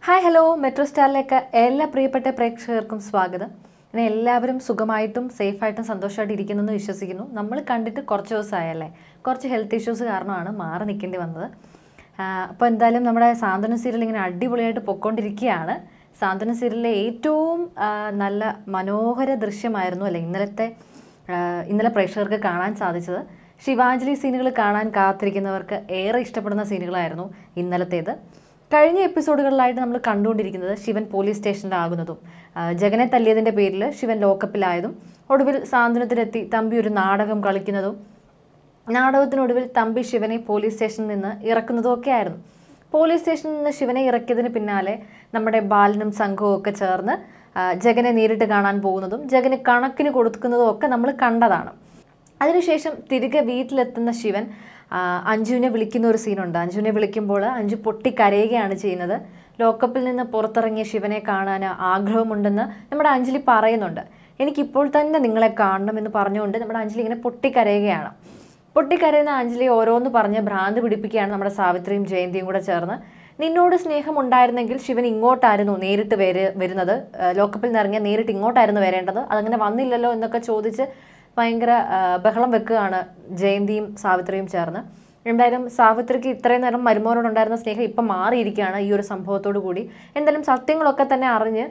hi hello metro സ്റ്റാറിലേക്ക് എല്ലാ പ്രിയപ്പെട്ട പ്രേക്ഷകർക്കും സ്വാഗതം പിന്നെ എല്ലാവരും സുഖമായിട്ടും സേഫായിട്ടും സന്തോഷമായിട്ട് ഇരിക്കുന്നു എന്ന് വിശ്വസിക്കുന്നു നമ്മൾ കണ്ടിട്ട് കുറച്ച് ദിവസമായല്ലേ കുറച്ച് ഹെൽത്ത് ഇഷ്യൂസ് കാരണമാണ് മാറി നിൽക്കേണ്ടി വന്നത് അപ്പോൾ എന്തായാലും നമ്മുടെ സാന്ത്വന സീരിയൽ ഇങ്ങനെ അടിപൊളിയായിട്ട് പൊയ്ക്കൊണ്ടിരിക്കുകയാണ് സാന്ത്വന സീരിയലിലെ ഏറ്റവും ആ, നല്ല മനോഹര ദൃശ്യമായിരുന്നു അല്ലെ ഇന്നലത്തെ ആ, ഇന്നലെ പ്രേക്ഷകർക്ക് കാണാൻ സാധിച്ചത് ശിവാഞ്ജലി സീനുകൾ കാണാൻ കാത്തിരിക്കുന്നവർക്ക് ഏറെ ഇഷ്ടപ്പെടുന്ന സീനുകളായിരുന്നു ഇന്നലത്തേത് കഴിഞ്ഞ എപ്പിസോഡുകളിലായിട്ട് നമ്മൾ കണ്ടുകൊണ്ടിരിക്കുന്നത് ശിവൻ പോലീസ് സ്റ്റേഷനിലാകുന്നതും ആ, ജഗനെ തല്ലിയതിൻ്റെ പേരിൽ ശിവൻ ലോക്കപ്പിലായതും ഒടുവിൽ സാന്ത്വനത്തിലെത്തി തമ്പി ഒരു നാടകം കളിക്കുന്നതും നാടകത്തിനൊടുവിൽ തമ്പി ശിവനെ പോലീസ് സ്റ്റേഷനിൽ നിന്ന് ഇറക്കുന്നതും ഒക്കെ ആയിരുന്നു പോലീസ് സ്റ്റേഷനിൽ നിന്ന് ശിവനെ ഇറക്കിയതിന് പിന്നാലെ നമ്മുടെ ബാലനും സംഘവും ഒക്കെ ചേർന്ന് ആ, ജഗനെ നേരിട്ട് കാണാൻ പോകുന്നതും ജഗന് കണക്കിന് കൊടുക്കുന്നതും ഒക്കെ നമ്മൾ കണ്ടതാണ് അതിനുശേഷം തിരികെ വീട്ടിലെത്തുന്ന ശിവൻ ആ, അഞ്ജുവിനെ വിളിക്കുന്ന ഒരു സീനുണ്ട് അഞ്ജുവിനെ വിളിക്കുമ്പോൾ അഞ്ജു പൊട്ടിക്കരയുകയാണ് ചെയ്യുന്നത് ലോക്കപ്പിൽ നിന്ന് പുറത്തിറങ്ങിയ ശിവനെ കാണാൻ ആഗ്രഹമുണ്ടെന്ന് നമ്മുടെ അഞ്ജലി പറയുന്നുണ്ട് എനിക്കിപ്പോൾ തന്നെ നിങ്ങളെ കാണണമെന്ന് പറഞ്ഞുകൊണ്ട് നമ്മുടെ അഞ്ജലി ഇങ്ങനെ പൊട്ടിക്കരയുകയാണ് പൊട്ടിക്കരയുന്ന അഞ്ജലി ഓരോന്ന് പറഞ്ഞ് ഭ്രാന്ത് പിടിപ്പിക്കുകയാണ് നമ്മുടെ സാവിത്രിയും ജയന്തിയും കൂടെ ചേർന്ന് നിന്നോട് സ്നേഹം ഉണ്ടായിരുന്നെങ്കിൽ ശിവൻ ഇങ്ങോട്ടായിരുന്നു നേരിട്ട് വര് വരുന്നത് ആ, ലോക്കപ്പിൽ നിന്ന് ഇറങ്ങിയ നേരിട്ട് ഇങ്ങോട്ടായിരുന്നു വരേണ്ടത് അതങ്ങനെ വന്നില്ലല്ലോ എന്നൊക്കെ ചോദിച്ച് ഭയങ്കര ആ, ബഹളം വെക്കുകയാണ് ജയന്തിയും സാവിത്രിയും ചേർന്ന് എന്തായാലും സാവിത്രിക്ക് ഇത്രയും നേരം മരുമോനോടുണ്ടായിരുന്ന സ്നേഹം ഇപ്പം മാറിയിരിക്കുകയാണ് ഈ ഒരു സംഭവത്തോടു കൂടി എന്തായാലും സത്യങ്ങളൊക്കെ തന്നെ അറിഞ്ഞ്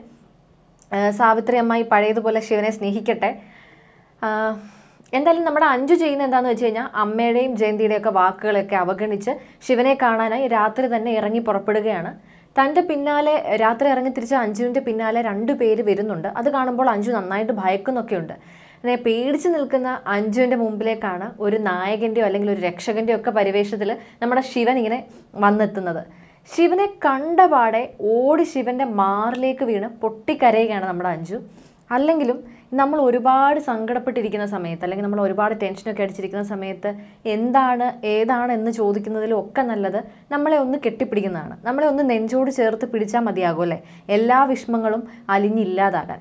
ആ, സാവിത്രി അമ്മായി പഴയതുപോലെ ശിവനെ സ്നേഹിക്കട്ടെ ആ, എന്തായാലും നമ്മുടെ അഞ്ചു ചെയ്യുന്ന എന്താണെന്ന് വെച്ച് കഴിഞ്ഞാൽ അമ്മയുടെയും ജയന്തിയുടെയും ഒക്കെ വാക്കുകളൊക്കെ അവഗണിച്ച് ശിവനെ കാണാനായി രാത്രി തന്നെ ഇറങ്ങി പുറപ്പെടുകയാണ് തൻ്റെ പിന്നാലെ രാത്രി ഇറങ്ങി തിരിച്ച് അഞ്ജുവിൻ്റെ പിന്നാലെ രണ്ടു പേര് വരുന്നുണ്ട് അത് കാണുമ്പോൾ അഞ്ജു നന്നായിട്ട് ഭയക്കുന്നൊക്കെയുണ്ട് അങ്ങനെ പേടിച്ച് നിൽക്കുന്ന അഞ്ജുവിൻ്റെ മുമ്പിലേക്കാണ് ഒരു നായകൻ്റെയോ അല്ലെങ്കിൽ ഒരു രക്ഷകൻ്റെയോ ഒക്കെ പരിവേഷത്തിൽ നമ്മുടെ ശിവൻ ഇങ്ങനെ വന്നെത്തുന്നത് ശിവനെ കണ്ട പാടെ ഓടി ശിവന്റെ മാറിലേക്ക് വീണ് പൊട്ടിക്കരയുകയാണ് നമ്മുടെ അഞ്ജു അല്ലെങ്കിലും നമ്മൾ ഒരുപാട് സങ്കടപ്പെട്ടിരിക്കുന്ന സമയത്ത് അല്ലെങ്കിൽ നമ്മൾ ഒരുപാട് ടെൻഷനൊക്കെ അടിച്ചിരിക്കുന്ന സമയത്ത് എന്താണ് ഏതാണ് എന്ന് ചോദിക്കുന്നതിലും ഒക്കെ നല്ലത് നമ്മളെ ഒന്ന് കെട്ടിപ്പിടിക്കുന്നതാണ് നമ്മളെ ഒന്ന് നെഞ്ചോട് ചേർത്ത് പിടിച്ചാൽ മതിയാകും അല്ലേ എല്ലാ വിഷമങ്ങളും അലിഞ്ഞില്ലാതാകാൻ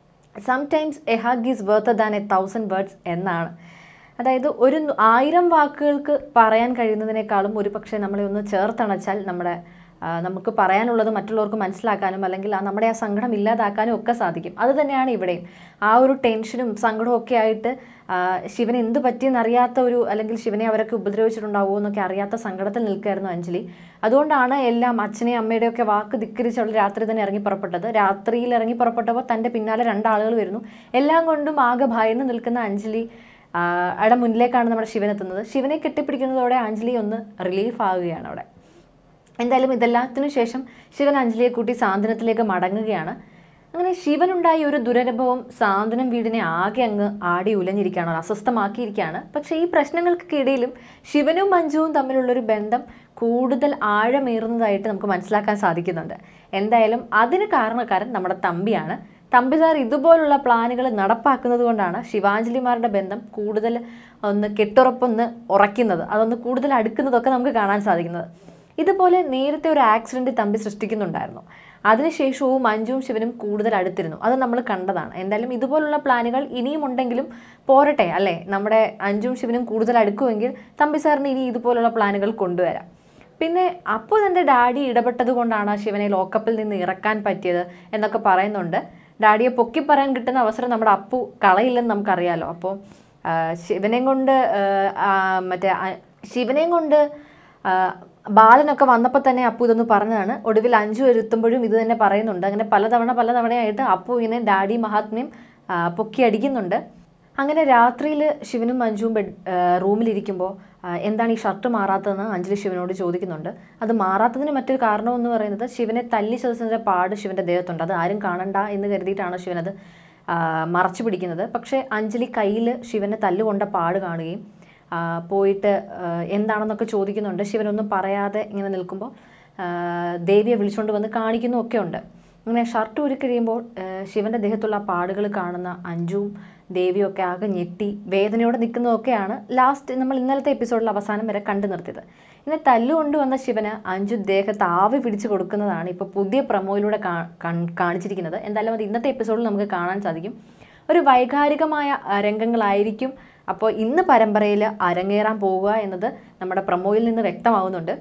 sometimes a hug is worth than a thousand words എന്നാണ് അതായത് ഒരു നു- ആയിരം വാക്കുകൾക്ക് പറയാൻ കഴിയുന്നതിനേക്കാളും ഒരു പക്ഷേ നമ്മളെ ഒന്ന് ചേർത്തണച്ചാൽ നമ്മുടെ ആ, നമുക്ക് പറയാനുള്ളത് മറ്റുള്ളവർക്ക് മനസ്സിലാക്കാനും അല്ലെങ്കിൽ ആ നമ്മുടെ ആ സങ്കടം ഇല്ലാതാക്കാനും ഒക്കെ സാധിക്കും അത് തന്നെയാണ് ഇവിടെയും ആ ഒരു ടെൻഷനും സങ്കടവും ഒക്കെ ആയിട്ട് ആ, ശിവന് എന്ത് പറ്റിയെന്നറിയാത്ത ഒരു അല്ലെങ്കിൽ ശിവനെ അവരൊക്കെ ഉപദ്രവിച്ചിട്ടുണ്ടാവുമോ എന്നൊക്കെ അറിയാത്ത സങ്കടത്തിൽ നിൽക്കുകയായിരുന്നു അഞ്ജലി അതുകൊണ്ടാണ് എല്ലാം അച്ഛനെയും അമ്മയുടെയും ഒക്കെ വാക്ക് ധിക്കരിച്ച് അവൾ രാത്രി തന്നെ ഇറങ്ങി പുറപ്പെട്ടത് രാത്രിയിൽ ഇറങ്ങി പുറപ്പെട്ടപ്പോൾ തൻ്റെ പിന്നാലെ രണ്ടാളുകൾ വരുന്നു എല്ലാം കൊണ്ടും ആകെ ഭയന്ന് നിൽക്കുന്ന അഞ്ജലി ആ, അവിടെ മുന്നിലേക്കാണ് നമ്മുടെ ശിവൻ എത്തുന്നത് ശിവനെ കെട്ടിപ്പിടിക്കുന്നതോടെ അഞ്ജലി ഒന്ന് റിലീഫ് ആവുകയാണ് അവിടെ എന്തായാലും ഇതെല്ലാത്തിനു ശേഷം ശിവൻ അഞ്ജലിയെ കൂട്ടി സാന്ത്വനത്തിലേക്ക് മടങ്ങുകയാണ് അങ്ങനെ ശിവനുണ്ടായ ഒരു ദുരനുഭവം സാന്ത്വനം വീടിനെ ആകെ അങ്ങ് ആടി ഉലഞ്ഞിരിക്കുകയാണ് അസ്വസ്ഥമാക്കിയിരിക്കുകയാണ് പക്ഷേ ഈ പ്രശ്നങ്ങൾക്കിടയിലും ശിവനും മഞ്ജുവും തമ്മിലുള്ളൊരു ബന്ധം കൂടുതൽ ആഴമേറുന്നതായിട്ട് നമുക്ക് മനസ്സിലാക്കാൻ സാധിക്കുന്നുണ്ട് എന്തായാലും അതിന് കാരണക്കാരൻ നമ്മുടെ തമ്പിയാണ് തമ്പിസാർ ഇതുപോലുള്ള പ്ലാനുകൾ നടപ്പാക്കുന്നത് കൊണ്ടാണ് ശിവാഞ്ജലിമാരുടെ ബന്ധം കൂടുതൽ ഒന്ന് കെട്ടുറപ്പൊന്ന് ഉറയ്ക്കുന്നത് അതൊന്ന് കൂടുതൽ അടുക്കുന്നതൊക്കെ നമുക്ക് കാണാൻ സാധിക്കുന്നത് ഇതുപോലെ നേരത്തെ ഒരു ആക്സിഡന്റ് തമ്പി സൃഷ്ടിക്കുന്നുണ്ടായിരുന്നു അതിനുശേഷവും മഞ്ജുവും ശിവനും കൂടുതൽ അടുത്തിരുന്നു അത് നമ്മൾ കണ്ടതാണ് എന്തായാലും ഇതുപോലുള്ള പ്ലാനുകൾ ഇനിയും ഉണ്ടെങ്കിലും പോരട്ടെ അല്ലേ നമ്മുടെ അഞ്ജുവും ശിവനും കൂടുതൽ അടുക്കുമെങ്കിൽ തമ്പി സാറിന് ഇനി ഇതുപോലുള്ള പ്ലാനുകൾ കൊണ്ടുവരാം പിന്നെ അപ്പോൾ തൻ്റെ ഡാഡി ഇടപെട്ടത് കൊണ്ടാണ് ശിവനെ ലോക്കപ്പിൽ നിന്ന് ഇറക്കാൻ പറ്റിയത് എന്നൊക്കെ പറയുന്നുണ്ട് ഡാഡിയെ പൊക്കി പറയാൻ കിട്ടുന്ന അവസരം നമ്മുടെ അപ്പു കളയില്ലെന്ന് നമുക്കറിയാലോ അപ്പോൾ ആ, ശിവനെയും കൊണ്ട് ആ, ആ, മറ്റേ ആ, ശിവനെയും കൊണ്ട് ആ, ബാലനൊക്കെ വന്നപ്പോൾ തന്നെ അപ്പു ഇതൊന്ന് പറഞ്ഞതാണ് ഒടുവിൽ അഞ്ചു എത്തുമ്പോഴും ഇത് തന്നെ പറയുന്നുണ്ട് അങ്ങനെ പലതവണ പലതവണയായിട്ട് അപ്പു ഇങ്ങനെ ഡാഡി മഹാത്മ്യം ആ, പൊക്കി അടിക്കുന്നുണ്ട് അങ്ങനെ രാത്രിയിൽ ശിവനും മഞ്ജുവും ബെഡ് റൂമിലിരിക്കുമ്പോൾ എന്താണ് ഈ ഷർട്ട് മാറാത്തതെന്ന് അഞ്ജലി ശിവനോട് ചോദിക്കുന്നുണ്ട് അത് മാറാത്തതിന് മറ്റൊരു കാരണം എന്ന് പറയുന്നത് ശിവനെ തല്ലി ചതച്ചതിൻ്റെ പാട് ശിവൻ്റെ ദേഹത്തുണ്ട് അത് ആരും കാണണ്ട എന്ന് കരുതിയിട്ടാണ് ശിവനത് ആ, മറച്ചു പിടിക്കുന്നത് പക്ഷേ അഞ്ജലി കയ്യിൽ ശിവനെ തല്ലുകൊണ്ട പാട് കാണുകയും ആ, പോയിട്ട് ആ, എന്താണെന്നൊക്കെ ചോദിക്കുന്നുണ്ട് ശിവനൊന്നും പറയാതെ ഇങ്ങനെ നിൽക്കുമ്പോൾ ആ, ദേവിയെ വിളിച്ചുകൊണ്ട് വന്ന് കാണിക്കുന്നു ഒക്കെ ഉണ്ട് അങ്ങനെ ഷർട്ട് ഊരി കഴിയുമ്പോൾ ആ, ശിവന്റെ ദേഹത്തുള്ള ആ പാടുകൾ കാണുന്ന അഞ്ജുവും ദേവിയും ഒക്കെ ആകെ ഞെട്ടി വേദനയോടെ നിൽക്കുന്നതൊക്കെയാണ് ലാസ്റ്റ് നമ്മൾ ഇന്നലത്തെ എപ്പിസോഡിൽ അവസാനം വരെ കണ്ടു നിർത്തിയത് ഇങ്ങനെ തല്ലുകൊണ്ട് വന്ന ശിവന് അഞ്ജു ദേഹത്ത് ആവി പിടിച്ച് കൊടുക്കുന്നതാണ് ഇപ്പോൾ പുതിയ പ്രമോയിലൂടെ കാ- കൺ- കാണിച്ചിരിക്കുന്നത് എന്തായാലും അത് ഇന്നത്തെ എപ്പിസോഡിൽ നമുക്ക് കാണാൻ സാധിക്കും ഒരു വൈകാരികമായ ആ, രംഗങ്ങളായിരിക്കും അപ്പോൾ ഇന്ന് പരമ്പരയിൽ അരങ്ങേറാൻ പോവുക എന്നത് നമ്മുടെ പ്രമോയിൽ നിന്ന് വ്യക്തമാവുന്നുണ്ട്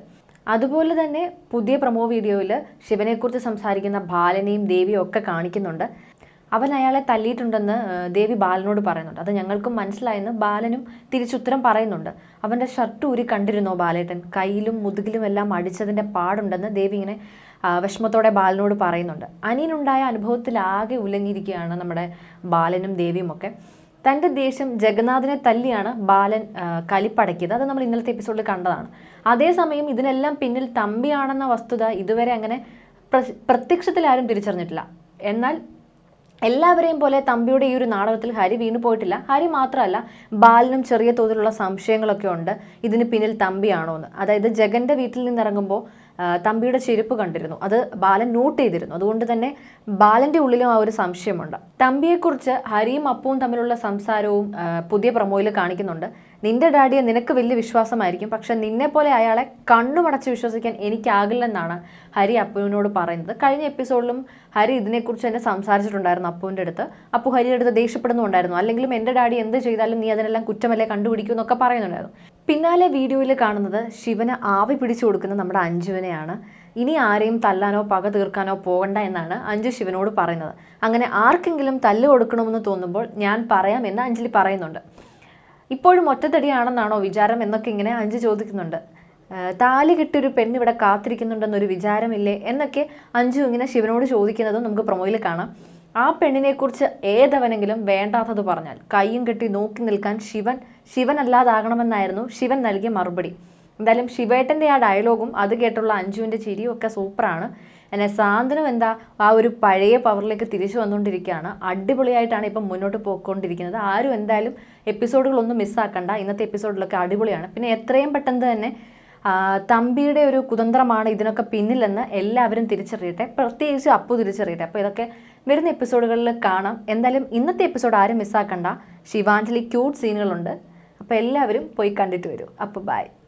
അതുപോലെ തന്നെ പുതിയ പ്രൊമോ വീഡിയോയിൽ ശിവനെക്കുറിച്ച് സംസാരിക്കുന്ന ബാലനെയും ദേവിയും ഒക്കെ കാണിക്കുന്നുണ്ട് അവൻ അയാളെ തല്ലിയിട്ടുണ്ടെന്ന് ഏഹ്, ദേവി ബാലനോട് പറയുന്നുണ്ട് അത് ഞങ്ങൾക്കും മനസ്സിലായെന്ന് ബാലനും തിരിച്ചുത്തരം പറയുന്നുണ്ട് അവൻ്റെ ഷർട്ട് ഊരി കണ്ടിരുന്നോ ബാലേട്ടൻ കയ്യിലും മുതുകിലും എല്ലാം അടിച്ചതിൻ്റെ പാടുണ്ടെന്ന് ദേവി ഇങ്ങനെ ആ, വിഷമത്തോടെ ബാലനോട് പറയുന്നുണ്ട് അനിയനുണ്ടായ അനുഭവത്തിലാകെ ഉലങ്ങിയിരിക്കുകയാണ് നമ്മുടെ ബാലനും ദേവിയും ഒക്കെ തൻ്റെ ദേഷ്യം ജഗന്നാഥിനെ തല്ലിയാണ് ബാലൻ ആ, കലിപ്പടക്കിയത് അത് നമ്മൾ ഇന്നലത്തെ എപ്പിസോഡിൽ കണ്ടതാണ് അതേസമയം ഇതിനെല്ലാം പിന്നിൽ തമ്പിയാണെന്ന വസ്തുത ഇതുവരെ അങ്ങനെ പ്ര- പ്രത്യക്ഷത്തിൽ ആരും തിരിച്ചറിഞ്ഞിട്ടില്ല എന്നാൽ എല്ലാവരെയും പോലെ തമ്പിയുടെ ഈ ഒരു നാടകത്തിൽ ഹരി വീണു പോയിട്ടില്ല ഹരി മാത്രമല്ല ബാലനും ചെറിയ തോതിലുള്ള സംശയങ്ങളൊക്കെ ഉണ്ട് ഇതിന് പിന്നിൽ തമ്പിയാണോ എന്ന് അതായത് ജഗന്റെ വീട്ടിൽ നിന്നിറങ്ങുമ്പോൾ ആ, തമ്പിയുടെ ചെരുപ്പ് കണ്ടിരുന്നു അത് ബാലൻ നോട്ട് ചെയ്തിരുന്നു അതുകൊണ്ട് തന്നെ ബാലന്റെ ഉള്ളിലും ആ ഒരു സംശയമുണ്ട് തമ്പിയെക്കുറിച്ച് ഹരിയും അപ്പവും തമ്മിലുള്ള സംസാരവും ആ, പുതിയ പ്രൊമോയിൽ കാണിക്കുന്നുണ്ട് നിന്റെ ഡാഡിയെ നിനക്ക് വലിയ വിശ്വാസമായിരിക്കും പക്ഷെ നിന്നെ പോലെ അയാളെ കണ്ണുമടച്ച് വിശ്വസിക്കാൻ എനിക്കാകില്ലെന്നാണ് ഹരി അപ്പുവിനോട് പറയുന്നത് കഴിഞ്ഞ എപ്പിസോഡിലും ഹരി ഇതിനെക്കുറിച്ച് തന്നെ സംസാരിച്ചിട്ടുണ്ടായിരുന്നു അപ്പുവിൻ്റെ അടുത്ത് അപ്പു ഹരിയുടെ അടുത്ത് ദേഷ്യപ്പെടുന്നുണ്ടായിരുന്നു അല്ലെങ്കിലും എൻ്റെ ഡാഡി എന്ത് ചെയ്താലും നീ അതിനെല്ലാം കുറ്റമല്ലേ കണ്ടുപിടിക്കൂ എന്നൊക്കെ പറയുന്നുണ്ടായിരുന്നു പിന്നാലെ വീഡിയോയിൽ കാണുന്നത് ശിവന് ആവി പിടിച്ചു കൊടുക്കുന്ന നമ്മുടെ അഞ്ജുവിനെയാണ് ഇനി ആരെയും തല്ലാനോ പക തീർക്കാനോ പോകണ്ട എന്നാണ് അഞ്ജു ശിവനോട് പറയുന്നത് അങ്ങനെ ആർക്കെങ്കിലും തല്ല് കൊടുക്കണമെന്ന് തോന്നുമ്പോൾ ഞാൻ പറയാം എന്ന് അഞ്ജലി പറയുന്നുണ്ട് ഇപ്പോഴും ഒറ്റത്തടിയാണെന്നാണോ വിചാരം എന്നൊക്കെ ഇങ്ങനെ അഞ്ച് ചോദിക്കുന്നുണ്ട് ആ, താലി കിട്ടിയൊരു പെണ്ണ് ഇവിടെ കാത്തിരിക്കുന്നുണ്ടെന്നൊരു വിചാരമില്ലേ എന്നൊക്കെ അഞ്ചു ഇങ്ങനെ ശിവനോട് ചോദിക്കുന്നതും നമുക്ക് പ്രൊമോയിൽ കാണാം ആ പെണ്ണിനെക്കുറിച്ച് ഏതവനെങ്കിലും വേണ്ടാത്തത് പറഞ്ഞാൽ കൈയും കെട്ടി നോക്കി നിൽക്കാൻ ശിവൻ ശിവനല്ലാതാകണമെന്നായിരുന്നു ശിവൻ നൽകിയ മറുപടി എന്തായാലും ശിവേട്ടൻ്റെ ആ ഡയലോഗും അത് കേട്ടുള്ള അഞ്ജുവിൻ്റെ ചിരിയും ഒക്കെ സൂപ്പറാണ് എന്നെ സാന്ത്വനം എന്താ ആ ഒരു പഴയ പവറിലേക്ക് തിരിച്ചു വന്നുകൊണ്ടിരിക്കുകയാണ് അടിപൊളിയായിട്ടാണ് ഇപ്പം മുന്നോട്ട് പോയിക്കൊണ്ടിരിക്കുന്നത് ആരും എന്തായാലും എപ്പിസോഡുകളൊന്നും മിസ്സാക്കണ്ട ഇന്നത്തെ എപ്പിസോഡിലൊക്കെ അടിപൊളിയാണ് പിന്നെ എത്രയും പെട്ടെന്ന് തന്നെ ആ, തമ്പിയുടെ ഒരു കുതന്ത്രമാണ് ഇതിനൊക്കെ പിന്നിലെന്ന് എല്ലാവരും തിരിച്ചറിയട്ടെ പ്രത്യേകിച്ച് അപ്പു തിരിച്ചറിയട്ടെ അപ്പോൾ ഇതൊക്കെ വരുന്ന എപ്പിസോഡുകളിൽ കാണാം എന്തായാലും ഇന്നത്തെ എപ്പിസോഡ് ആരും മിസ്സാക്കണ്ട ശിവാഞ്ജലി ക്യൂട്ട് സീനുകളുണ്ട് അപ്പോൾ എല്ലാവരും പോയി കണ്ടിട്ട് വരും അപ്പോൾ ബൈ